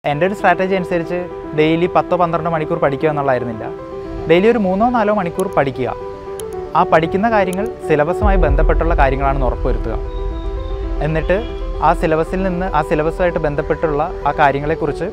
എൻ്റെ ഒരു സ്ട്രാറ്റജി അനുസരിച്ച് ഡെയിലി പത്തോ പന്ത്രണ്ടോ മണിക്കൂർ പഠിക്കുക എന്നുള്ളതായിരുന്നില്ല ഡെയിലി ഒരു മൂന്നോ നാലോ മണിക്കൂർ പഠിക്കുക ആ പഠിക്കുന്ന കാര്യങ്ങൾ സിലബസുമായി ബന്ധപ്പെട്ടുള്ള കാര്യങ്ങളാണെന്ന് ഉറപ്പുവരുത്തുക എന്നിട്ട് ആ സിലബസിൽ നിന്ന് ആ സിലബസുമായിട്ട് ബന്ധപ്പെട്ടുള്ള ആ കാര്യങ്ങളെക്കുറിച്ച്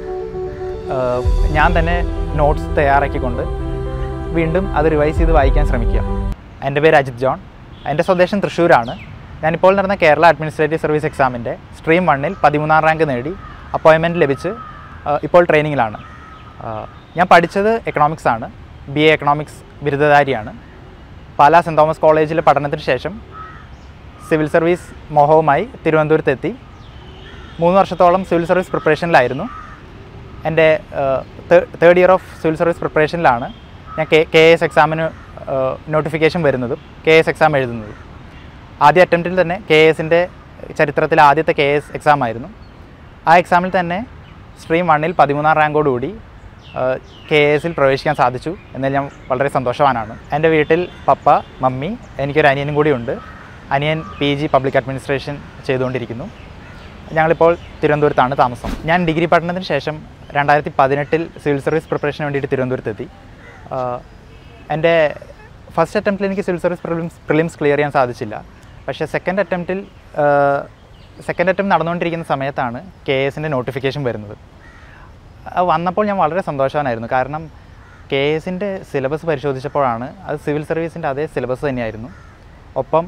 ആഹ്, ഞാൻ തന്നെ നോട്ട്സ് തയ്യാറാക്കിക്കൊണ്ട് വീണ്ടും അത് റിവൈസ് ചെയ്ത് വായിക്കാൻ ശ്രമിക്കുക എൻ്റെ പേര് അജിത് ജോൺ എൻ്റെ സ്വദേശം തൃശ്ശൂരാണ് ഞാനിപ്പോൾ നടന്ന കേരള അഡ്മിനിസ്ട്രേറ്റീവ് സർവീസ് എക്സാമിൻ്റെ സ്ട്രീം വണ്ണിൽ പതിമൂന്നാം റാങ്ക് നേടി അപ്പോയിൻമെൻറ്റ് ലഭിച്ച് ആഹ്, ഇപ്പോൾ ട്രെയിനിങ്ങിലാണ് ആഹ്, ഞാൻ പഠിച്ചത് എക്കണോമിക്സ് ആണ് ബി എ എക്കണോമിക്സ് ബിരുദധാരിയാണ് പാലാ സെൻറ് തോമസ് കോളേജിലെ പഠനത്തിന് ശേഷം സിവിൽ സർവീസ് മോഹവുമായി തിരുവനന്തപുരത്തെത്തി മൂന്ന് വർഷത്തോളം സിവിൽ സർവീസ് പ്രിപ്പറേഷനിലായിരുന്നു എൻ്റെ third year of civil service പ്രിപ്പറേഷനിലാണ് ഞാൻ കെ കെ എസ് എക്സാമിന് നോട്ടിഫിക്കേഷൻ വരുന്നതും കെ എസ് എക്സാം എഴുതുന്നതും ആദ്യ അറ്റംപ്റ്റിൽ തന്നെ കെ എസിൻ്റെ ചരിത്രത്തിലെ ആദ്യത്തെ കെ എസ് എക്സാം ആയിരുന്നു ആ എക്സാമിൽ തന്നെ സ്ട്രീം വണ്ണിൽ പതിമൂന്നാം റാങ്കോടുകൂടി കെ എസിൽ പ്രവേശിക്കാൻ സാധിച്ചു എന്നതിൽ ഞാൻ വളരെ സന്തോഷവാനാണ് എൻ്റെ വീട്ടിൽ പപ്പ മമ്മി എനിക്കൊരു അനിയനും കൂടിയുണ്ട് അനിയൻ പി ജി പബ്ലിക് അഡ്മിനിസ്ട്രേഷൻ ചെയ്തുകൊണ്ടിരിക്കുന്നു ഞങ്ങളിപ്പോൾ തിരുവനന്തപുരത്താണ് താമസം ഞാൻ ഡിഗ്രി പഠനത്തിന് ശേഷം രണ്ടായിരത്തി പതിനെട്ടിൽ സിവിൽ സർവീസ് പ്രിപ്പറേഷന് വേണ്ടിയിട്ട് തിരുവനന്തപുരത്തെത്തി ആഹ് എൻ്റെ ഫസ്റ്റ് അറ്റംപ്റ്റിൽ എനിക്ക് civil service prelims prelims clear ചെയ്യാൻ സാധിച്ചില്ല പക്ഷേ സെക്കൻഡ് അറ്റംപ്റ്റിൽ സെക്കൻഡ് അറ്റംപ്റ്റ് നടന്നുകൊണ്ടിരിക്കുന്ന സമയത്താണ് കെ എസിൻ്റെ നോട്ടിഫിക്കേഷൻ വരുന്നത് അത് വന്നപ്പോൾ ഞാൻ വളരെ സന്തോഷവാനായിരുന്നു കാരണം കെ എസിൻ്റെ സിലബസ് പരിശോധിച്ചപ്പോഴാണ് അത് സിവിൽ സർവീസിൻ്റെ അതേ സിലബസ് തന്നെയായിരുന്നു ഒപ്പം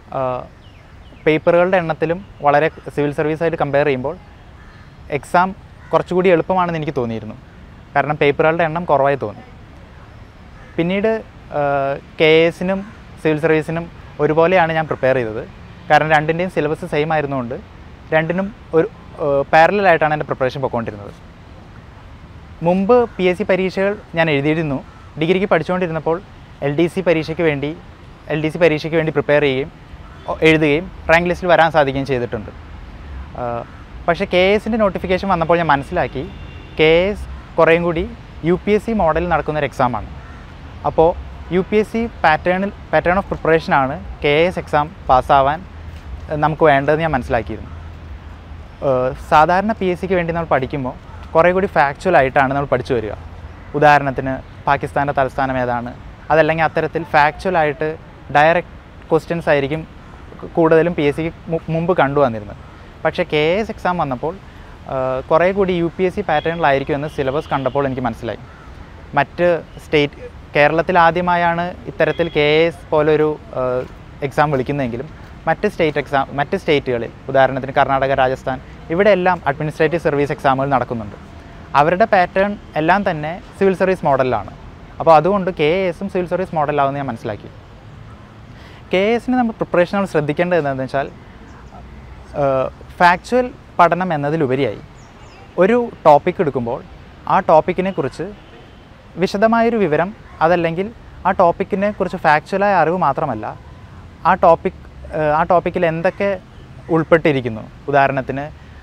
പേപ്പറുകളുടെ എണ്ണത്തിലും വളരെ സിവിൽ സർവീസായിട്ട് കമ്പയർ ചെയ്യുമ്പോൾ എക്സാം കുറച്ചുകൂടി എളുപ്പമാണെന്ന് എനിക്ക് തോന്നിയിരുന്നു കാരണം പേപ്പറുകളുടെ എണ്ണം കുറവായി തോന്നി പിന്നീട് കെ എസിനും സിവിൽ സർവീസിനും ഒരുപോലെയാണ് ഞാൻ പ്രിപ്പയർ ചെയ്തത് കാരണം രണ്ടിൻ്റെയും സിലബസ് സെയിം ആയിരുന്നുകൊണ്ട് രണ്ടിനും ഒരു പാരലായിട്ടാണ് എൻ്റെ പ്രിപ്പറേഷൻ പൊയ്ക്കൊണ്ടിരുന്നത് മുമ്പ് പി എസ് സി പരീക്ഷകൾ ഞാൻ എഴുതിയിരുന്നു ഡിഗ്രിക്ക് പഠിച്ചുകൊണ്ടിരുന്നപ്പോൾ എൽ ഡി സി പരീക്ഷയ്ക്ക് വേണ്ടി എൽ ഡി സി പരീക്ഷയ്ക്ക് വേണ്ടി പ്രിപ്പയർ ചെയ്യുകയും ഒ- എഴുതുകയും റാങ്ക് ലിസ്റ്റിൽ വരാൻ സാധിക്കുകയും ചെയ്തിട്ടുണ്ട് ആ, പക്ഷേ കെ എസിൻ്റെ നോട്ടിഫിക്കേഷൻ വന്നപ്പോൾ ഞാൻ മനസ്സിലാക്കി കെ എസ് കുറേയും കൂടി യു പി എസ് സി മോഡലിൽ നടക്കുന്ന ഒരു എക്സാമാണ് അപ്പോൾ യു പി എസ് സി പാറ്റേണിൽ പാറ്റേൺ ഓഫ് പ്രിപ്പറേഷനാണ് കെ എസ് എക്സാം പാസ്സാവാൻ ഏഹ്, നമുക്ക് വേണ്ടതെന്ന് ഞാൻ മനസ്സിലാക്കിയിരുന്നു ഏഹ് സാധാരണ പി എസ് സിക്ക് വേണ്ടി നമ്മൾ പഠിക്കുമ്പോൾ കുറേ കൂടി ഫാക്ച്വൽ ആയിട്ടാണ് നമ്മൾ പഠിച്ചു വരിക ഉദാഹരണത്തിന് പാകിസ്ഥാൻ്റെ തലസ്ഥാനം ഏതാണ് അതല്ലെങ്കിൽ അത്തരത്തിൽ ഫാക്ച്വൽ ആയിട്ട് ഡയറക്റ്റ് ക്വസ്റ്റ്യൻസ് ആയിരിക്കും കു- കൂടുതലും പി എസ് സിക്ക് മുമ്പ് കണ്ടുവന്നിരുന്നത് പക്ഷേ കെ എസ് എക്സാം വന്നപ്പോൾ ഏഹ് കുറേ കൂടി യു പി എസ് സി പാറ്റേണിലായിരിക്കും എന്ന് സിലബസ് കണ്ടപ്പോൾ എനിക്ക് മനസ്സിലായി മറ്റ് സ്റ്റേറ്റ് കേരളത്തിൽ ആദ്യമായാണ് ഇത്തരത്തിൽ കെ എസ് പോലൊരു എക്സാം വിളിക്കുന്നതെങ്കിലും മറ്റ് സ്റ്റേറ്റ് എക്സാം മറ്റ് സ്റ്റേറ്റുകളിൽ ഉദാഹരണത്തിന് കർണാടക രാജസ്ഥാൻ ഇവിടെയെല്ലാം അഡ്മിനിസ്ട്രേറ്റീവ് സർവീസ് എക്സാമുകൾ നടക്കുന്നുണ്ട് അവരുടെ പാറ്റേൺ എല്ലാം തന്നെ സിവിൽ സർവീസ് മോഡലിലാണ് അപ്പോൾ അതുകൊണ്ട് കെ എസും സിവിൽ സർവീസ് മോഡലാവുമെന്ന് ഞാൻ മനസ്സിലാക്കി കെ എസിന് നമ്മൾ പ്രിപ്പറേഷനുകൾ ശ്രദ്ധിക്കേണ്ടത് എന്താണെന്ന് വെച്ചാൽ ഫാക്ച്വൽ പഠനം എന്നതിലുപരിയായി ഒരു ടോപ്പിക് എടുക്കുമ്പോൾ ആ ടോപ്പിക്കിനെ കുറിച്ച് വിശദമായൊരു വിവരം അതല്ലെങ്കിൽ ആ ടോപ്പിക്കിനെ കുറിച്ച് ഫാക്ച്വലായ അറിവ് മാത്രമല്ല ആ ടോപ്പിക് ആ ടോപ്പിക്കിൽ എന്തൊക്കെ ഉൾപ്പെട്ടിരിക്കുന്നു ഉദാഹരണത്തിന്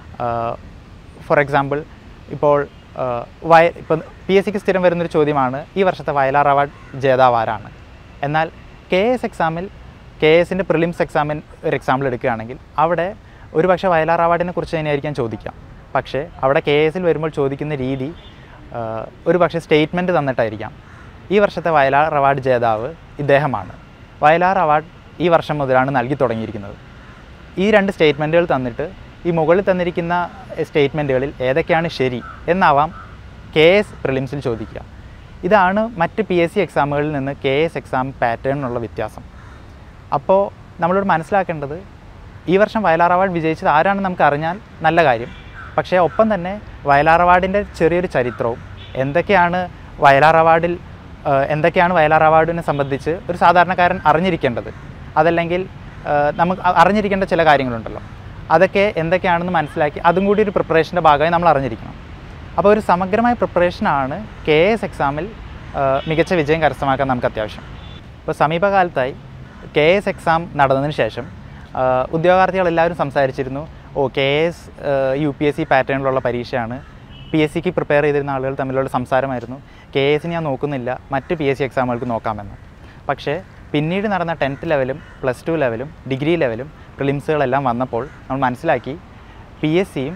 ഫോർ എക്സാമ്പിൾ ഇപ്പോൾ ആഹ്, വയ ഇപ്പം പി എസ് സിക്ക് സ്ഥിരം വരുന്നൊരു ചോദ്യമാണ് ഈ വർഷത്തെ വയലാർ അവാർഡ് ജേതാവ് ആരാണ് എന്നാൽ കെ എസ് എക്സാമിൽ കെ എസിൻ്റെ പ്രിലിംസ് എക്സാമിൻ ഒരു എക്സാമ്പിൾ എടുക്കുകയാണെങ്കിൽ അവിടെ ഒരു പക്ഷേ വയലാർ അവാർഡിനെ കുറിച്ച് തന്നെയായിരിക്കാം ചോദിക്കാം പക്ഷേ അവിടെ കെ എസിൽ വരുമ്പോൾ ചോദിക്കുന്ന രീതി ആഹ്, ഒരു പക്ഷേ സ്റ്റേറ്റ്മെൻറ്റ് തന്നിട്ടായിരിക്കാം ഈ വർഷത്തെ വയലാർ അവാർഡ് ജേതാവ് ഇദ്ദേഹമാണ് വയലാർ അവാർഡ് ഈ വർഷം മുതലാണ് നൽകി തുടങ്ങിയിരിക്കുന്നത് ഈ രണ്ട് സ്റ്റേറ്റ്മെൻറ്റുകൾ തന്നിട്ട് ഈ മുകളിൽ തന്നിരിക്കുന്ന സ്റ്റേറ്റ്മെൻറ്റുകളിൽ ഏതൊക്കെയാണ് ശരി എന്നാവാം കെ എസ് പ്രിലിംസിൽ ചോദിക്കുക ഇതാണ് മറ്റ് പി എസ് സി എക്സാമുകളിൽ നിന്ന് കെ എസ് എക്സാം പാറ്റേണിനുള്ള വ്യത്യാസം അപ്പോൾ നമ്മളോട് മനസ്സിലാക്കേണ്ടത് ഈ വർഷം വയലാർ അവാർഡ് വിജയിച്ചത് ആരാണെന്ന് നമുക്ക് അറിഞ്ഞാൽ നല്ല കാര്യം പക്ഷേ ഒപ്പം തന്നെ വയലാർ അവാർഡിൻ്റെ ചെറിയൊരു ചരിത്രവും എന്തൊക്കെയാണ് വയലാർ അവാർഡിൽ ഏഹ്, എന്തൊക്കെയാണ് വയലാർ അവാർഡിനെ സംബന്ധിച്ച് ഒരു സാധാരണക്കാരൻ അറിഞ്ഞിരിക്കേണ്ടത് അതല്ലെങ്കിൽ ഏഹ്, നമുക്ക് അ- അറിഞ്ഞിരിക്കേണ്ട ചില കാര്യങ്ങളുണ്ടല്ലോ അതൊക്കെ എന്തൊക്കെയാണെന്ന് മനസ്സിലാക്കി അതും കൂടി ഒരു പ്രിപ്പറേഷൻ്റെ ഭാഗമായി നമ്മൾ അറിഞ്ഞിരിക്കണം അപ്പോൾ ഒരു സമഗ്രമായ പ്രിപ്പറേഷനാണ് കെ എസ് എക്സാമിൽ ഏഹ്, മികച്ച വിജയം കരസ്ഥമാക്കാൻ നമുക്ക് അത്യാവശ്യം ഇപ്പോൾ സമീപകാലത്തായി കെ എസ് എക്സാം നടന്നതിന് ശേഷം ആഹ്, ഉദ്യോഗാർത്ഥികളെല്ലാവരും സംസാരിച്ചിരുന്നു ഓ K S U P S C പാറ്റേണിലുള്ള പരീക്ഷയാണ് പി എസ് സിക്ക് പ്രിപ്പയർ ചെയ്തിരുന്ന ആളുകൾ തമ്മിലുള്ള സംസാരമായിരുന്നു കെ എസിന് ഞാൻ നോക്കുന്നില്ല മറ്റ് പി എസ് സി എക്സാമുകൾക്ക് നോക്കാമെന്ന് പക്ഷേ പിന്നീട് നടന്ന ടെൻത്ത് ലെവലും പ്ലസ് ടു ലെവലും ഡിഗ്രി ലെവലും പ്രിലിംസുകളെല്ലാം വന്നപ്പോൾ നമ്മൾ മനസ്സിലാക്കി പി എസ് സിയും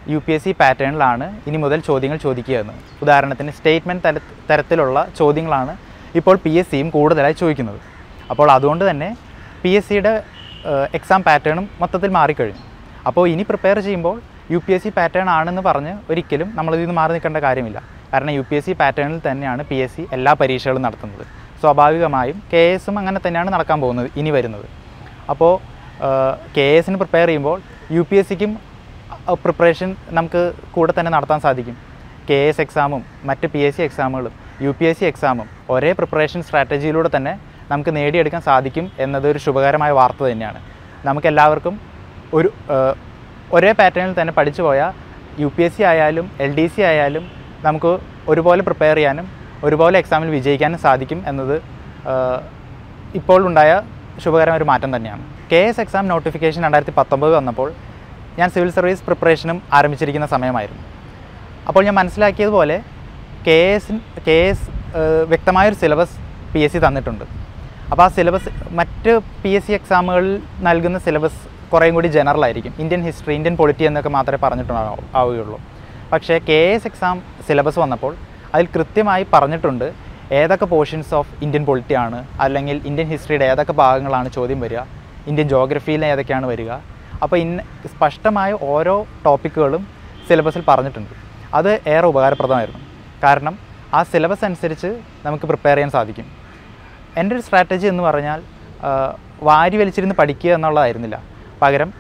യു പി എസ് സി പാറ്റേണിലാണ് ഇനി മുതൽ ചോദ്യങ്ങൾ ചോദിക്കുക എന്ന് ഉദാഹരണത്തിന് സ്റ്റേറ്റ്മെൻറ്റ് തര തരത്തിലുള്ള ചോദ്യങ്ങളാണ് ഇപ്പോൾ പി എസ് സിയും കൂടുതലായി ചോദിക്കുന്നത് അപ്പോൾ അതുകൊണ്ട് തന്നെ പി എസ് സിയുടെ എക്സാം പാറ്റേണും മൊത്തത്തിൽ മാറിക്കഴിഞ്ഞു അപ്പോൾ ഇനി പ്രിപ്പയർ ചെയ്യുമ്പോൾ U P S C pattern ആണെന്ന് പറഞ്ഞ് ഒരിക്കലും നമ്മളിതിൽ നിന്ന് മാറി നിൽക്കേണ്ട കാര്യമില്ല കാരണം യു പി എസ് സി പാറ്റേണിൽ തന്നെയാണ് പി എസ് സി എല്ലാ പരീക്ഷകളും നടത്തുന്നത് സ്വാഭാവികമായും കെ എസും അങ്ങനെ തന്നെയാണ് നടക്കാൻ പോകുന്നത് ഇനി വരുന്നത് അപ്പോൾ കെ എസിന് പ്രിപ്പയർ ചെയ്യുമ്പോൾ യു പി എസ് സിക്കും പ്രിപ്പറേഷൻ നമുക്ക് കൂടെ തന്നെ നടത്താൻ സാധിക്കും കെ എസ് എക്സാമും മറ്റ് പി എസ് സി എക്സാമുകളും യു പി എസ് സി എക്സാമും ഒരേ പ്രിപ്പറേഷൻ സ്ട്രാറ്റജിയിലൂടെ തന്നെ നമുക്ക് നേടിയെടുക്കാൻ സാധിക്കും എന്നത് ഒരു ശുഭകരമായ വാർത്ത തന്നെയാണ് നമുക്കെല്ലാവർക്കും ഒരു ഏഹ്, ഒരേ പാറ്റേണിൽ തന്നെ പഠിച്ചു പോയാൽ യു പി എസ് സി ആയാലും എൽ ഡി സി ആയാലും നമുക്ക് ഒരുപോലെ പ്രിപ്പയർ ചെയ്യാനും ഒരുപോലെ എക്സാമിൽ വിജയിക്കാനും സാധിക്കും എന്നത് ഏഹ്, ഇപ്പോൾ ഉണ്ടായ ശുഭകരമായ ഒരു മാറ്റം തന്നെയാണ് കെ എസ് എക്സാം നോട്ടിഫിക്കേഷൻ രണ്ടായിരത്തി പത്തൊമ്പത് വന്നപ്പോൾ ഞാൻ സിവിൽ സർവീസ് പ്രിപ്പറേഷനും ആരംഭിച്ചിരിക്കുന്ന സമയമായിരുന്നു അപ്പോൾ ഞാൻ മനസ്സിലാക്കിയതുപോലെ കെ എസ് കെ എസ് വ്യക്തമായൊരു സിലബസ് പി എസ് സി തന്നിട്ടുണ്ട് അപ്പോൾ ആ സിലബസ് മറ്റ് പി എസ് സി എക്സാമുകളിൽ നൽകുന്ന സിലബസ് കുറേയും കൂടി ജനറൽ ആയിരിക്കും ഇന്ത്യൻ ഹിസ്റ്ററി ഇന്ത്യൻ പൊളിറ്റി എന്നൊക്കെ മാത്രമേ പറഞ്ഞിട്ടുണ്ടാവൂ ആവുകയുള്ളൂ പക്ഷേ കെ എസ് എക്സാം സിലബസ് വന്നപ്പോൾ അതിൽ കൃത്യമായി പറഞ്ഞിട്ടുണ്ട് ഏതൊക്കെ പോർഷൻസ് ഓഫ് ഇന്ത്യൻ പൊളിറ്റി ആണ് അല്ലെങ്കിൽ ഇന്ത്യൻ ഹിസ്റ്ററിയുടെ ഏതൊക്കെ ഭാഗങ്ങളാണ് ചോദ്യം വരിക ഇന്ത്യൻ ജോഗ്രഫിയിൽ ഏതൊക്കെയാണ് വരിക അപ്പോൾ ഇന്ന സ്പഷ്ടമായ ഓരോ ടോപ്പിക്കുകളും സിലബസിൽ പറഞ്ഞിട്ടുണ്ട് അത് ഏറെ ഉപകാരപ്രദമായിരുന്നു കാരണം ആ സിലബസ് അനുസരിച്ച് നമുക്ക് പ്രിപ്പയർ ചെയ്യാൻ സാധിക്കും എൻ്റെ ഒരു സ്ട്രാറ്റജി എന്ന് പറഞ്ഞാൽ ആ, വാരി വലിച്ചിരുന്ന് പഠിക്കുക എന്നുള്ളതായിരുന്നില്ല പകരം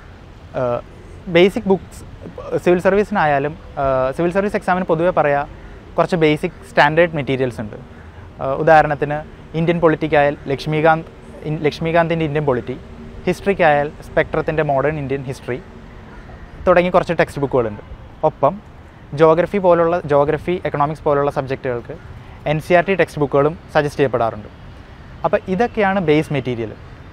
ബേസിക് ബുക്സ് സിവിൽ സർവീസിനായാലും ആ, സിവിൽ സർവീസ് എക്സാമിന് പൊതുവെ പറയാം കുറച്ച് ബേസിക് സ്റ്റാൻഡേർഡ് മെറ്റീരിയൽസ് ഉണ്ട് ആ, ഉദാഹരണത്തിന് ഇന്ത്യൻ പൊളിറ്റിക്കായാൽ ലക്ഷ്മികാന്ത് ഇൻ- ലക്ഷ്മികാന്തിൻ്റെ ഇന്ത്യൻ പൊളിറ്റി ഹിസ്റ്ററിക്കായാൽ സ്പെക്ട്രത്തിൻ്റെ മോഡേൺ ഇന്ത്യൻ ഹിസ്റ്ററി തുടങ്ങി കുറച്ച് ടെക്സ്റ്റ് ബുക്കുകളുണ്ട് ഒപ്പം ജോഗ്രഫി പോലുള്ള ജോഗ്രഫി എക്കണോമിക്സ് പോലുള്ള സബ്ജക്റ്റുകൾക്ക് N C R T text ബുക്കുകളും സജസ്റ്റ് ചെയ്യപ്പെടാറുണ്ട് അപ്പോൾ ഇതൊക്കെയാണ് ബേസ് മെറ്റീരിയൽ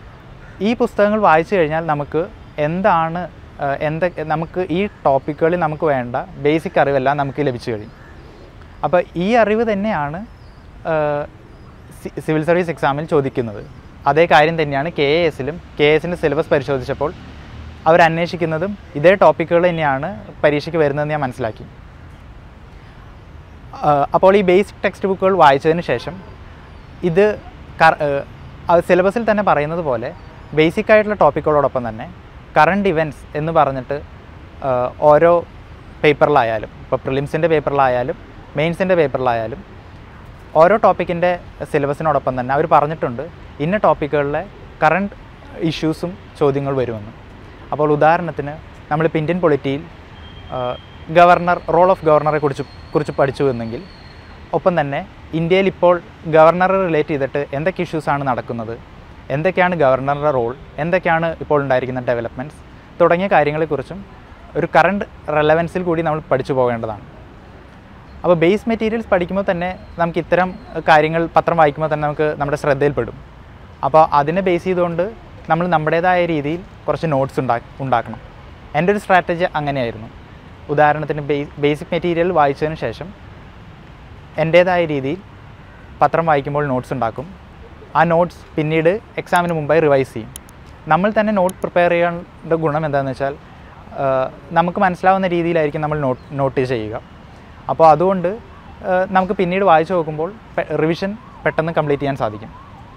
ഈ പുസ്തകങ്ങൾ വായിച്ചു കഴിഞ്ഞാൽ നമുക്ക് എന്താണ് ആ, എന്ത നമുക്ക് ഈ ടോപ്പിക്കുകളിൽ നമുക്ക് വേണ്ട ബേസിക് അറിവെല്ലാം നമുക്ക് ലഭിച്ചു കഴിയും അപ്പോൾ ഈ അറിവ് തന്നെയാണ് ആ, സി- സിവിൽ സർവീസ് എക്സാമിൽ ചോദിക്കുന്നത് അതേ കാര്യം തന്നെയാണ് കെ എ എസിലും കെ എസിൻ്റെ സിലബസ് പരിശോധിച്ചപ്പോൾ അവർ അന്വേഷിക്കുന്നതും ഇതേ ടോപ്പിക്കുകൾ തന്നെയാണ് പരീക്ഷയ്ക്ക് വരുന്നതെന്ന് ഞാൻ മനസ്സിലാക്കി ആ, അപ്പോൾ ഈ ബേസിക് ടെക്സ്റ്റ് ബുക്കുകൾ വായിച്ചതിന് ശേഷം ഇത് കർ- ഏഹ് അത് സിലബസിൽ തന്നെ പറയുന്നത് പോലെ ബേസിക് ആയിട്ടുള്ള ടോപ്പിക്കുകളോടൊപ്പം തന്നെ കറണ്ട് ഇവൻറ്റ്സ് എന്ന് പറഞ്ഞിട്ട് ഏഹ് ഓരോ പേപ്പറിലായാലും ഇപ്പോൾ പ്രിലിംസിൻ്റെ പേപ്പറിലായാലും മെയിൻസിൻ്റെ പേപ്പറിലായാലും ഓരോ ടോപ്പിക്കിൻ്റെ സിലബസിനോടൊപ്പം തന്നെ അവർ പറഞ്ഞിട്ടുണ്ട് ഇന്ന ടോപ്പിക്കുകളിലെ കറണ്ട് ഇഷ്യൂസും ചോദ്യങ്ങൾ വരുമെന്ന് അപ്പോൾ ഉദാഹരണത്തിന് നമ്മളിപ്പോൾ ഇന്ത്യൻ പൊളിറ്റിയിൽ ഗവർണർ റോൾ ഓഫ് ഗവർണറെ കുറിച്ച് കുറിച്ച് പഠിച്ചു എന്നെങ്കിൽ ഒപ്പം തന്നെ ഇന്ത്യയിൽ ഇപ്പോൾ ഗവർണറെ റിലേറ്റ് ചെയ്തിട്ട് എന്തൊക്കെ ഇഷ്യൂസാണ് നടക്കുന്നത് എന്തൊക്കെയാണ് ഗവർണറുടെ റോൾ എന്തൊക്കെയാണ് ഇപ്പോൾ ഉണ്ടായിരിക്കുന്ന ഡെവലപ്മെൻറ്റ്സ് തുടങ്ങിയ കാര്യങ്ങളെക്കുറിച്ചും ഒരു കറണ്ട് റെലവൻസിൽ കൂടി നമ്മൾ പഠിച്ചു പോകേണ്ടതാണ് അപ്പോൾ ബേസ് മെറ്റീരിയൽസ് പഠിക്കുമ്പോൾ തന്നെ നമുക്ക് ഇത്തരം കാര്യങ്ങൾ പത്രം വായിക്കുമ്പോൾ തന്നെ നമുക്ക് നമ്മുടെ ശ്രദ്ധയിൽപ്പെടും അപ്പോൾ അതിനെ ബേസ് ചെയ്തുകൊണ്ട് നമ്മൾ നമ്മുടേതായ രീതിയിൽ കുറച്ച് നോട്ട്സ് ഉണ്ടാ ഉണ്ടാക്കണം എൻ്റെ ഒരു സ്ട്രാറ്റജി അങ്ങനെയായിരുന്നു ഉദാഹരണത്തിന് ബേസ് ബേസിക് മെറ്റീരിയൽ വായിച്ചതിന് ശേഷം എൻ്റേതായ രീതിയിൽ പത്രം വായിക്കുമ്പോൾ നോട്ട്സ് ഉണ്ടാക്കും ആ നോട്ട്സ് പിന്നീട് എക്സാമിന് മുമ്പായി റിവൈസ് ചെയ്യും നമ്മൾ തന്നെ നോട്ട് പ്രിപ്പയർ ചെയ്യേണ്ട ഗുണം എന്താണെന്ന് വെച്ചാൽ ആ, നമുക്ക് മനസ്സിലാവുന്ന രീതിയിലായിരിക്കും നമ്മൾ നോട്ട് നോട്ട് ചെയ്യുക അപ്പോൾ അതുകൊണ്ട് ആ, നമുക്ക് പിന്നീട് വായിച്ചു നോക്കുമ്പോൾ റിവിഷൻ പെട്ടെന്ന് കംപ്ലീറ്റ് ചെയ്യാൻ സാധിക്കും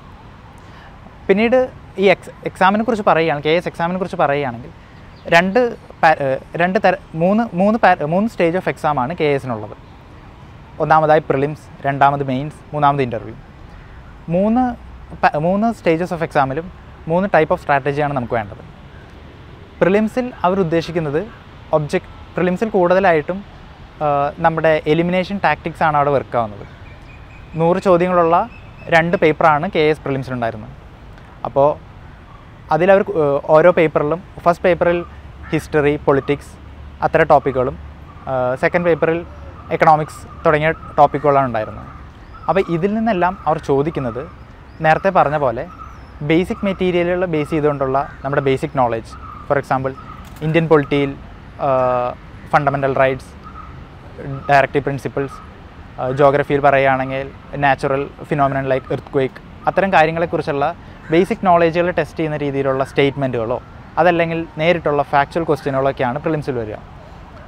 പിന്നീട് ഈ എക്സ് എക്സാമിനെ കുറിച്ച് പറയുകയാണ് കെ എസ് എക്സാമിനെ കുറിച്ച് പറയുകയാണെങ്കിൽ രണ്ട് പാ- ഏഹ് രണ്ട് തര മൂന്ന് മൂന്ന് പാ മൂന്ന് സ്റ്റേജ് ഓഫ് എക്സാമാണ് കെ എസിനുള്ളത് ഒന്നാമതായി പ്രിലിംസ് രണ്ടാമത് മെയിൻസ് മൂന്നാമത് ഇൻ്റർവ്യൂ മൂന്ന് പ- മൂന്ന് സ്റ്റേജസ് ഓഫ് എക്സാമിലും മൂന്ന് ടൈപ്പ് ഓഫ് സ്ട്രാറ്റജിയാണ് നമുക്ക് വേണ്ടത് പ്രിലിംസിൽ അവർ ഉദ്ദേശിക്കുന്നത് ഒബ്ജക്ട് പ്രിലിംസിൽ കൂടുതലായിട്ടും ആ, നമ്മുടെ എലിമിനേഷൻ ടാക്ടിക്സ് ആണ് അവിടെ വർക്ക് ആവുന്നത് നൂറ് ചോദ്യങ്ങളുള്ള രണ്ട് പേപ്പറാണ് കെ എസ് പ്രിലിംസിലുണ്ടായിരുന്നത് അപ്പോൾ അതിലവർ ഏഹ്, ഓരോ പേപ്പറിലും ഫസ്റ്റ് പേപ്പറിൽ ഹിസ്റ്ററി പൊളിറ്റിക്സ് അത്തരം ടോപ്പിക്കുകളും സെക്കൻഡ് പേപ്പറിൽ എക്കണോമിക്സ് തുടങ്ങിയ ടോപ്പിക്കുകളാണ് ഉണ്ടായിരുന്നത് അപ്പോൾ ഇതിൽ നിന്നെല്ലാം അവർ ചോദിക്കുന്നത് നേരത്തെ പറഞ്ഞ പോലെ ബേസിക് മെറ്റീരിയലുകൾ ബേസ് ചെയ്തുകൊണ്ടുള്ള നമ്മുടെ basic knowledge for example Indian പൊളിറ്റിയിൽ ഫണ്ടമെൻ്റൽ റൈറ്റ്സ് ഡയറക്റ്റീവ് പ്രിൻസിപ്പിൾസ് ജോഗ്രഫിയിൽ പറയുകയാണെങ്കിൽ natural phenomenon like earthquake അത്തരം കാര്യങ്ങളെക്കുറിച്ചുള്ള ബേസിക് നോളേജുകൾ ടെസ്റ്റ് ചെയ്യുന്ന രീതിയിലുള്ള സ്റ്റേറ്റ്മെൻറ്റുകളോ അതല്ലെങ്കിൽ നേരിട്ടുള്ള ഫാക്ച്വൽ ക്വസ്റ്റ്യനുകളോ ഒക്കെയാണ് പ്രിലിംസിൽ വരിക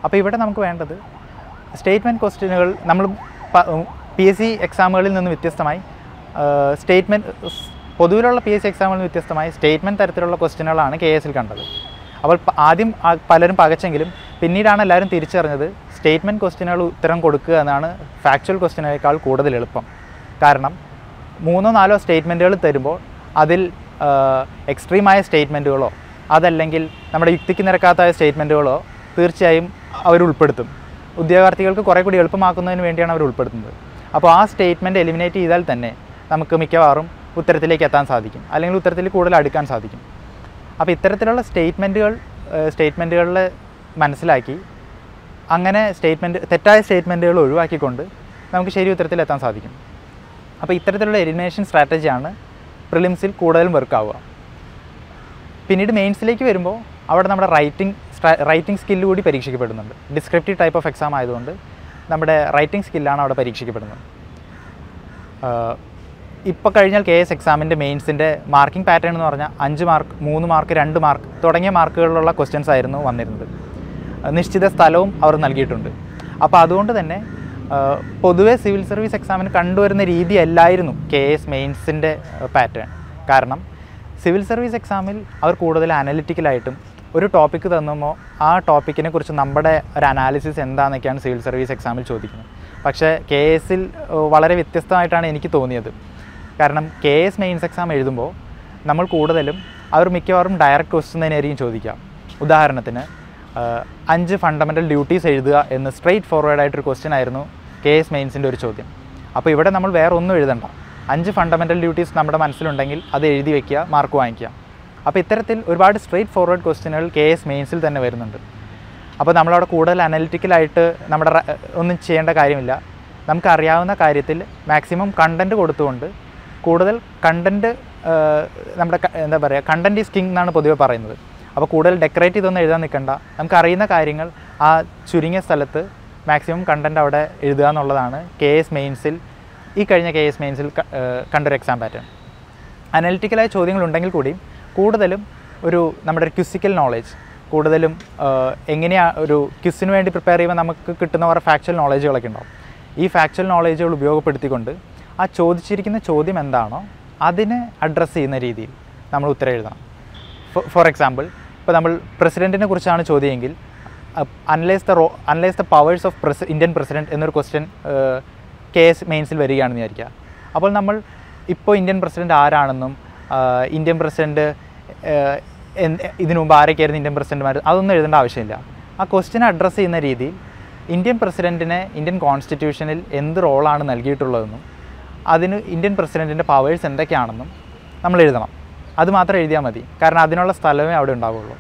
അപ്പോൾ ഇവിടെ നമുക്ക് വേണ്ടത് സ്റ്റേറ്റ്മെൻറ്റ് ക്വസ്റ്റ്യനുകൾ നമ്മൾ പി എസ് സി എക്സാമുകളിൽ നിന്ന് വ്യത്യസ്തമായി സ്റ്റേറ്റ്മെൻറ്റ് പൊതുവിലുള്ള പി എസ് സി എക്സാമുകളിൽ നിന്ന് വ്യത്യസ്തമായി സ്റ്റേറ്റ്മെൻറ്റ് തരത്തിലുള്ള ക്വസ്റ്റ്യനുകളാണ് കെ എസിൽ കണ്ടത് അപ്പോൾ പ- ആദ്യം ആ പലരും പകച്ചെങ്കിലും പിന്നീടാണ് എല്ലാവരും തിരിച്ചറിഞ്ഞത് സ്റ്റേറ്റ്മെൻറ്റ് ക്വസ്റ്റ്യനുകൾ ഉത്തരം കൊടുക്കുക എന്നാണ് ഫാക്ച്വൽ ക്വസ്റ്റ്യനേക്കാൾ കൂടുതൽ എളുപ്പം കാരണം മൂന്നോ നാലോ സ്റ്റേറ്റ്മെൻറ്റുകൾ തരുമ്പോൾ അതിൽ എക്സ്ട്രീമായ സ്റ്റേറ്റ്മെൻറ്റുകളോ അതല്ലെങ്കിൽ നമ്മുടെ യുക്തിക്ക് നിരക്കാത്ത സ്റ്റേറ്റ്മെൻറ്റുകളോ തീർച്ചയായും അവർ ഉൾപ്പെടുത്തും ഉദ്യോഗാർത്ഥികൾക്ക് കുറേ കൂടി എളുപ്പമാക്കുന്നതിന് വേണ്ടിയാണ് അവർ ഉൾപ്പെടുത്തുന്നത് അപ്പോൾ ആ സ്റ്റേറ്റ്മെൻറ്റ് എലിമിനേറ്റ് ചെയ്താൽ തന്നെ നമുക്ക് മിക്കവാറും ഉത്തരത്തിലേക്ക് എത്താൻ സാധിക്കും അല്ലെങ്കിൽ ഉത്തരത്തിൽ കൂടുതൽ അടുക്കാൻ സാധിക്കും അപ്പോൾ ഇത്തരത്തിലുള്ള സ്റ്റേറ്റ്മെൻറ്റുകൾ സ്റ്റേറ്റ്മെൻറ്റുകളിൽ മനസ്സിലാക്കി അങ്ങനെ സ്റ്റേറ്റ്മെൻറ്റ് തെറ്റായ സ്റ്റേറ്റ്മെൻറ്റുകൾ ഒഴിവാക്കിക്കൊണ്ട് നമുക്ക് ശരി ഉത്തരത്തിൽ എത്താൻ സാധിക്കും അപ്പോൾ ഇത്തരത്തിലുള്ള എലിമിനേഷൻ സ്ട്രാറ്റജിയാണ് പ്രിലിംസിൽ കൂടുതലും വർക്ക് ആവുക പിന്നീട് മെയിൻസിലേക്ക് വരുമ്പോൾ അവിടെ നമ്മുടെ റൈറ്റിംഗ് റൈറ്റിംഗ് സ്കില്ല് കൂടി പരീക്ഷിക്കപ്പെടുന്നുണ്ട് ഡിസ്ക്രിപ്റ്റീവ് ടൈപ്പ് ഓഫ് എക്സാം ആയതുകൊണ്ട് നമ്മുടെ റൈറ്റിംഗ് സ്കില്ലാണ് അവിടെ പരീക്ഷിക്കപ്പെടുന്നത് ഇപ്പോൾ കഴിഞ്ഞാൽ കെ എസ് എക്സാമിൻ്റെ മെയിൻസിൻ്റെ മാർക്കിംഗ് പാറ്റേൺ എന്ന് പറഞ്ഞാൽ അഞ്ച് മാർക്ക് മൂന്ന് മാർക്ക് രണ്ട് മാർക്ക് തുടങ്ങിയ മാർക്കുകളിലുള്ള ക്വസ്റ്റ്യൻസ് ആയിരുന്നു വന്നിരുന്നത് അഹ് നിശ്ചിത സ്ഥലവും അവർ നൽകിയിട്ടുണ്ട് അപ്പോൾ അതുകൊണ്ട് തന്നെ ആഹ് പൊതുവേ സിവിൽ സർവീസ് എക്സാമിന് കണ്ടുവരുന്ന രീതി അല്ലായിരുന്നു കെ എസ് മെയിൻസിൻ്റെ പാറ്റേൺ കാരണം സിവിൽ സർവീസ് എക്സാമിൽ അവർ കൂടുതൽ അനലിറ്റിക്കലായിട്ടും ഒരു ടോപ്പിക്ക് തന്നുമ്പോൾ ആ ടോപ്പിക്കിനെ കുറിച്ച് നമ്മുടെ ഒരു അനാലിസിസ് എന്താണെന്നൊക്കെയാണ് സിവിൽ സർവീസ് എക്സാമിൽ ചോദിക്കുന്നത് പക്ഷേ കെ എസിൽ വളരെ വ്യത്യസ്തമായിട്ടാണ് എനിക്ക് തോന്നിയത് കാരണം കെ എസ് മെയിൻസ് എക്സാം എഴുതുമ്പോൾ നമ്മൾ കൂടുതലും അവർ മിക്കവാറും ഡയറക്റ്റ് ക്വസ്റ്റ്യൻ തന്നെയായിരിക്കും ചോദിക്കുക ഉദാഹരണത്തിന് ആഹ് അഞ്ച് ഫണ്ടമെൻ്റൽ ഡ്യൂട്ടീസ് എഴുതുക എന്ന് സ്ട്രെയിറ്റ് ഫോർവേഡ് ആയിട്ടൊരു ക്വസ്റ്റ്യൻ ആയിരുന്നു കെ എസ് മെയിൻസിൻ്റെ ഒരു ചോദ്യം അപ്പോൾ ഇവിടെ നമ്മൾ വേറെ ഒന്നും എഴുതണ്ട അഞ്ച് ഫണ്ടമെൻ്റൽ ഡ്യൂട്ടീസ് നമ്മുടെ മനസ്സിലുണ്ടെങ്കിൽ അത് എഴുതി വയ്ക്കുക മാർക്ക് വാങ്ങിക്കുക അപ്പോൾ ഇത്തരത്തിൽ ഒരുപാട് സ്ട്രെയിറ്റ് ഫോർവേഡ് ക്വസ്റ്റ്യനുകൾ കെ എസ് മെയിൻസിൽ തന്നെ വരുന്നുണ്ട് അപ്പോൾ നമ്മളവിടെ കൂടുതൽ അനലിറ്റിക്കലായിട്ട് നമ്മുടെ റ- ഒന്നും ചെയ്യേണ്ട കാര്യമില്ല നമുക്കറിയാവുന്ന കാര്യത്തിൽ മാക്സിമം കണ്ടൻറ്റ് കൊടുത്തുകൊണ്ട് കൂടുതൽ കണ്ടൻറ്റ് നമ്മുടെ ക- എന്താ പറയുക കണ്ടൻറ്റ് ഈസ് കിങ് എന്നാണ് പൊതുവെ പറയുന്നത് അപ്പോൾ കൂടുതൽ ഡെക്കറേറ്റ് ചെയ്തൊന്നും എഴുതാൻ നിൽക്കണ്ട നമുക്കറിയുന്ന കാര്യങ്ങൾ ആ ചുരുങ്ങിയ സ്ഥലത്ത് മാക്സിമം കണ്ടൻറ്റ് അവിടെ എഴുതുക എന്നുള്ളതാണ് കെ എസ് മെയിൻസിൽ ഈ കഴിഞ്ഞ കെ എസ് മെയിൻസിൽ ക- ഏഹ് കണ്ടൊരു എക്സാം പാറ്റേൺ അനലിറ്റിക്കലായ ചോദ്യങ്ങളുണ്ടെങ്കിൽ കൂടിയും കൂടുതലും ഒരു നമ്മുടെ ഒരു ക്യുസിക്കൽ നോളേജ് കൂടുതലും എങ്ങനെയാണ് ഒരു ക്യുസിന് വേണ്ടി പ്രിപ്പയർ ചെയ്യുമ്പോൾ നമുക്ക് കിട്ടുന്ന കുറേ ഫാക്ച്വൽ നോളേജുകളൊക്കെ ഉണ്ടാവും ഈ ഫാക്ച്വൽ നോളേജുകൾ ഉപയോഗപ്പെടുത്തിക്കൊണ്ട് ആ ചോദിച്ചിരിക്കുന്ന ചോദ്യം എന്താണോ അതിനെ അഡ്രസ്സ് ചെയ്യുന്ന രീതിയിൽ നമ്മൾ ഉത്തരം എഴുതണം ഫോർ എക്സാമ്പിൾ ഇപ്പോൾ നമ്മൾ പ്രസിഡൻറ്റിനെ കുറിച്ചാണ് ചോദ്യമെങ്കിൽ analyse the role analyse the powers of പ്രസി ഇന്ത്യൻ പ്രസിഡൻറ്റ് എന്നൊരു ക്വസ്റ്റ്യൻ കെ എസ് മെയിൻസിൽ വരികയാണെന്ന് വിചാരിക്കുക അപ്പോൾ നമ്മൾ ഇപ്പോൾ ഇന്ത്യൻ പ്രസിഡൻറ്റ് ആരാണെന്നും ആ, ഇന്ത്യൻ പ്രസിഡൻറ്റ് ഇതിനു മുമ്പ് ആരൊക്കെയായിരുന്നു ഇന്ത്യൻ പ്രസിഡന്റുമാർ അതൊന്നും എഴുതേണ്ട ആവശ്യമില്ല ആ ക്വസ്റ്റ്യൻ അഡ്രസ്സ് ചെയ്യുന്ന രീതിയിൽ ഇന്ത്യൻ പ്രസിഡൻറ്റിനെ ഇന്ത്യൻ കോൺസ്റ്റിറ്റ്യൂഷനിൽ എന്ത് റോളാണ് നൽകിയിട്ടുള്ളതെന്നും അതിന് ഇന്ത്യൻ പ്രസിഡൻറ്റിൻ്റെ പവേഴ്സ് എന്തൊക്കെയാണെന്നും നമ്മൾ എഴുതണം അത് മാത്രം എഴുതിയാൽ മതി കാരണം അതിനുള്ള സ്ഥലമേ അവിടെ ഉണ്ടാവുള്ളൂ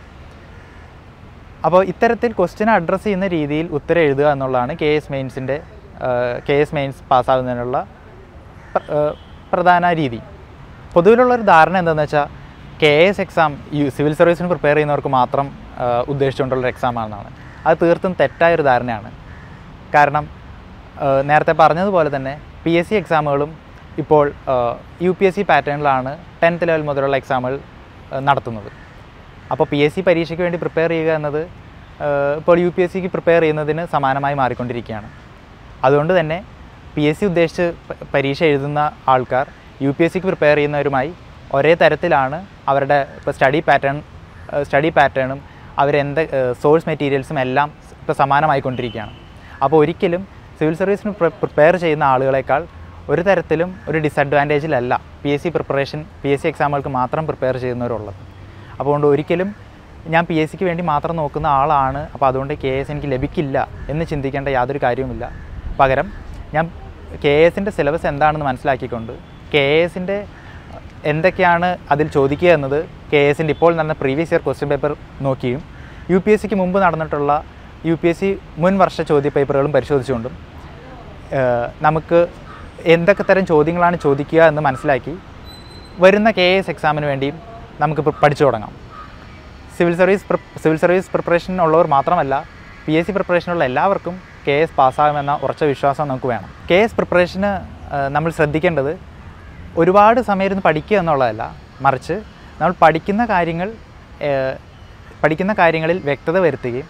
അപ്പോൾ ഇത്തരത്തിൽ ക്വസ്റ്റ്യനെ അഡ്രസ്സ് ചെയ്യുന്ന രീതിയിൽ ഉത്തരം എഴുതുക എന്നുള്ളതാണ് കെ എസ് മെയിൻസിൻ്റെ കെ എസ് മെയിൻസ് പാസ്സാകുന്നതിനുള്ള പ്ര- ഏഹ് പ്രധാന രീതി പൊതുവിലുള്ള ഒരു ധാരണ എന്താണെന്ന് വെച്ചാൽ കെ എസ് എക്സാം ഈ സിവിൽ സർവീസിന് പ്രിപ്പയർ ചെയ്യുന്നവർക്ക് മാത്രം ഏഹ് ഉദ്ദേശിച്ചുകൊണ്ടുള്ള എക്സാം ആണെന്നാണ് അത് തീർത്തും തെറ്റായൊരു ധാരണയാണ് കാരണം ഏഹ് നേരത്തെ പറഞ്ഞതുപോലെ തന്നെ പി എസ് സി എക്സാമുകളും ഇപ്പോൾ യു പി എസ് സി പാറ്റേണിലാണ് ടെൻത്ത് ലെവൽ മുതലുള്ള എക്സാമുകൾ ഏഹ് നടത്തുന്നത് അപ്പോൾ പി എസ് സി പരീക്ഷയ്ക്ക് വേണ്ടി പ്രിപ്പയർ ചെയ്യുക എന്നത് ഏഹ് ഇപ്പോൾ യു പി എസ് സിക്ക് പ്രിപ്പയർ ചെയ്യുന്നതിന് സമാനമായി മാറിക്കൊണ്ടിരിക്കുകയാണ് അതുകൊണ്ട് തന്നെ പി എസ് സി ഉദ്ദേശിച്ച് പ- പരീക്ഷ എഴുതുന്ന ആൾക്കാർ യു പി എസ് സിക്ക് പ്രിപ്പയർ ചെയ്യുന്നവരുമായി ഒരേ തരത്തിലാണ് അവരുടെ ഇപ്പോൾ സ്റ്റഡി പാറ്റേൺ സ്റ്റഡി പാറ്റേണും അവരെന്ത് സോഴ്സ് മെറ്റീരിയൽസും എല്ലാം ഇപ്പോൾ സമാനമായിക്കൊണ്ടിരിക്കുകയാണ് അപ്പോൾ ഒരിക്കലും സിവിൽ സർവീസിന് പ്രിപ്പയർ ചെയ്യുന്ന ആളുകളെക്കാൾ ഒരു തരത്തിലും ഒരു ഡിസഡ്വാൻറ്റേജിലല്ല P S C preparation P S C എക്സാമുകൾക്ക് മാത്രം പ്രിപ്പയർ ചെയ്യുന്നവരുള്ളത് അതുകൊണ്ട് ഒരിക്കലും ഞാൻ പി എസ് സിക്ക് വേണ്ടി മാത്രം നോക്കുന്ന ആളാണ് അപ്പോൾ അതുകൊണ്ട് കെ എസ് എനിക്ക് ലഭിക്കില്ല എന്ന് ചിന്തിക്കേണ്ട യാതൊരു കാര്യവുമില്ല പകരം ഞാൻ കെ എസിൻ്റെ സിലബസ് എന്താണെന്ന് മനസ്സിലാക്കിക്കൊണ്ട് കെ എസിൻ്റെ എന്തൊക്കെയാണ് അതിൽ ചോദിക്കുക എന്നത് കെ എസിൻ്റെ ഇപ്പോൾ നടന്ന പ്രീവിയസ് ഇയർ ക്വസ്റ്റ്യൻ പേപ്പർ നോക്കിയും യു പി എസ് സിക്ക് മുമ്പ് നടന്നിട്ടുള്ള യു പി എസ് സി മുൻ വർഷ ചോദ്യ പേപ്പറുകളും പരിശോധിച്ചുകൊണ്ടും ഏഹ് നമുക്ക് എന്തൊക്കെ തരം ചോദ്യങ്ങളാണ് ചോദിക്കുക എന്ന് മനസ്സിലാക്കി വരുന്ന കെ എസ് എക്സാമിന് വേണ്ടിയും നമുക്ക് പ്ര- പഠിച്ചു തുടങ്ങാം സിവിൽ സർവീസ് പ്രി- സിവിൽ സർവീസ് പ്രിപ്പറേഷൻ ഉള്ളവർ മാത്രമല്ല പി എസ് സി പ്രിപ്പറേഷനുള്ള എല്ലാവർക്കും കെ എസ് പാസ്സാകുമെന്ന ഉറച്ച വിശ്വാസം നമുക്ക് വേണം കെ എസ് പ്രിപ്പറേഷന് നമ്മൾ ശ്രദ്ധിക്കേണ്ടത് ഒരുപാട് സമയം ഇരുന്ന് പഠിക്കുക എന്നുള്ളതല്ല മറിച്ച് നമ്മൾ പഠിക്കുന്ന കാര്യങ്ങൾ ഏഹ്, പഠിക്കുന്ന കാര്യങ്ങളിൽ വ്യക്തത വരുത്തുകയും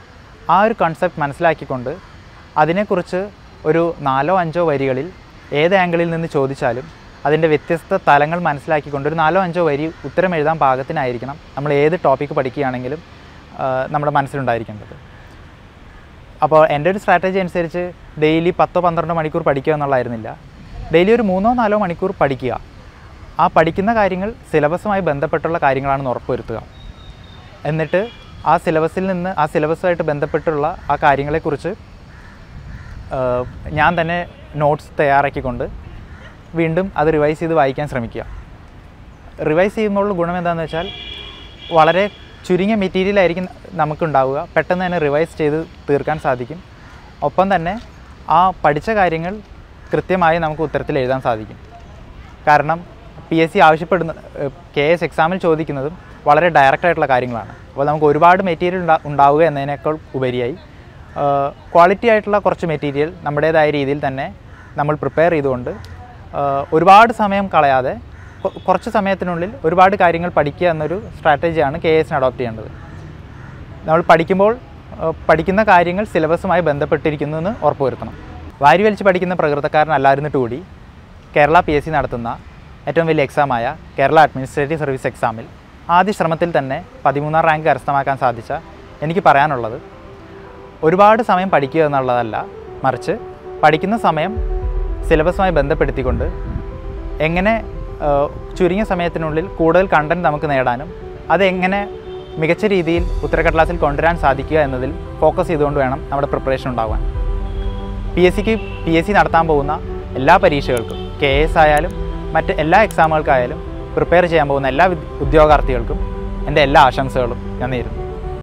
ആ ഒരു കൺസെപ്റ്റ് മനസ്സിലാക്കിക്കൊണ്ട് അതിനെക്കുറിച്ച് ഒരു നാലോ അഞ്ചോ വരികളിൽ ഏത് ആംഗിളിൽ നിന്ന് ചോദിച്ചാലും അതിൻ്റെ വ്യത്യസ്ത തലങ്ങൾ മനസ്സിലാക്കിക്കൊണ്ട് ഒരു നാലോ അഞ്ചോ വരി ഉത്തരം എഴുതാൻ പാകത്തിനായിരിക്കണം നമ്മൾ ഏത് ടോപ്പിക്ക് പഠിക്കുകയാണെങ്കിലും ആ, നമ്മുടെ മനസ്സിലുണ്ടായിരിക്കേണ്ടത് അപ്പോൾ എൻ്റെ ഒരു സ്ട്രാറ്റജി അനുസരിച്ച് ഡെയിലി പത്തോ പന്ത്രണ്ടോ മണിക്കൂർ പഠിക്കുക എന്നുള്ളതായിരുന്നില്ല ഡെയിലി ഒരു മൂന്നോ നാലോ മണിക്കൂർ പഠിക്കുക ആ പഠിക്കുന്ന കാര്യങ്ങൾ സിലബസുമായി ബന്ധപ്പെട്ടുള്ള കാര്യങ്ങളാണെന്ന് ഉറപ്പുവരുത്തുക എന്നിട്ട് ആ സിലബസിൽ നിന്ന് ആ സിലബസുമായിട്ട് ബന്ധപ്പെട്ടുള്ള ആ കാര്യങ്ങളെക്കുറിച്ച് ആഹ്, ഞാൻ തന്നെ നോട്ട്സ് തയ്യാറാക്കിക്കൊണ്ട് വീണ്ടും അത് റിവൈസ് ചെയ്ത് വായിക്കാൻ ശ്രമിക്കുക റിവൈസ് ചെയ്യുമ്പോഴുള്ള ഗുണം എന്താണെന്ന് വെച്ചാൽ വളരെ ചുരുങ്ങിയ മെറ്റീരിയൽ ആയിരിക്കും നമുക്കുണ്ടാവുക പെട്ടെന്ന് തന്നെ റിവൈസ് ചെയ്ത് തീർക്കാൻ സാധിക്കും ഒപ്പം തന്നെ ആ പഠിച്ച കാര്യങ്ങൾ കൃത്യമായി നമുക്ക് ഉത്തരത്തിൽ എഴുതാൻ സാധിക്കും കാരണം പി എസ് സി ആവശ്യപ്പെടുന്ന കെ എസ് എക്സാമിൽ ചോദിക്കുന്നതും വളരെ ഡയറക്റ്റ് ആയിട്ടുള്ള കാര്യങ്ങളാണ് അപ്പോൾ നമുക്ക് ഒരുപാട് മെറ്റീരിയൽ ഉണ്ടാ ഉണ്ടാവുക എന്നതിനേക്കാൾ ഉപരിയായി ക്വാളിറ്റി ആയിട്ടുള്ള കുറച്ച് മെറ്റീരിയൽ നമ്മുടേതായ രീതിയിൽ തന്നെ നമ്മൾ പ്രിപ്പയർ ചെയ്തുകൊണ്ട് ആ, ഒരുപാട് സമയം കളയാതെ കൊ- കുറച്ച് സമയത്തിനുള്ളിൽ ഒരുപാട് കാര്യങ്ങൾ പഠിക്കുക എന്നൊരു സ്ട്രാറ്റജിയാണ് കെ എസിന് അഡോപ്റ്റ് ചെയ്യേണ്ടത് നമ്മൾ പഠിക്കുമ്പോൾ ആ, പഠിക്കുന്ന കാര്യങ്ങൾ സിലബസുമായി ബന്ധപ്പെട്ടിരിക്കുന്നു എന്ന് ഉറപ്പുവരുത്തണം വാരി വലിച്ച് പഠിക്കുന്ന പ്രകൃതക്കാരനല്ലായിരുന്നിട്ട് കൂടി കേരള പി എസ് സി നടത്തുന്ന ഏറ്റവും വലിയ എക്സാമായ കേരള അഡ്മിനിസ്ട്രേറ്റീവ് സർവീസ് എക്സാമിൽ ആദ്യ ശ്രമത്തിൽ തന്നെ പതിമൂന്നാം റാങ്ക് കരസ്ഥമാക്കാൻ സാധിച്ച എനിക്ക് പറയാനുള്ളത് ഒരുപാട് സമയം പഠിക്കുക എന്നുള്ളതല്ല മറിച്ച് പഠിക്കുന്ന സമയം സിലബസുമായി ബന്ധപ്പെടുത്തിക്കൊണ്ട് എങ്ങനെ ആ, ചുരുങ്ങിയ സമയത്തിനുള്ളിൽ കൂടുതൽ കണ്ടൻറ്റ് നമുക്ക് നേടാനും അതെങ്ങനെ മികച്ച രീതിയിൽ ഉത്തരക്കടലാസിൽ കൊണ്ടുവരാൻ സാധിക്കുക എന്നതിൽ ഫോക്കസ് ചെയ്തുകൊണ്ട് വേണം നമ്മുടെ പ്രിപ്പറേഷൻ ഉണ്ടാവാൻ പി എസ് സിക്ക് പി എസ് സി നടത്താൻ പോകുന്ന എല്ലാ പരീക്ഷകൾക്കും കെ എസ് ആയാലും മറ്റ് എല്ലാ എക്സാമുകൾക്കായാലും പ്രിപ്പയർ ചെയ്യാൻ പോകുന്ന എല്ലാ വിദ്- ഉദ്യോഗാർത്ഥികൾക്കും എൻ്റെ എല്ലാ ആശംസകളും ഞാൻ നേരുന്നു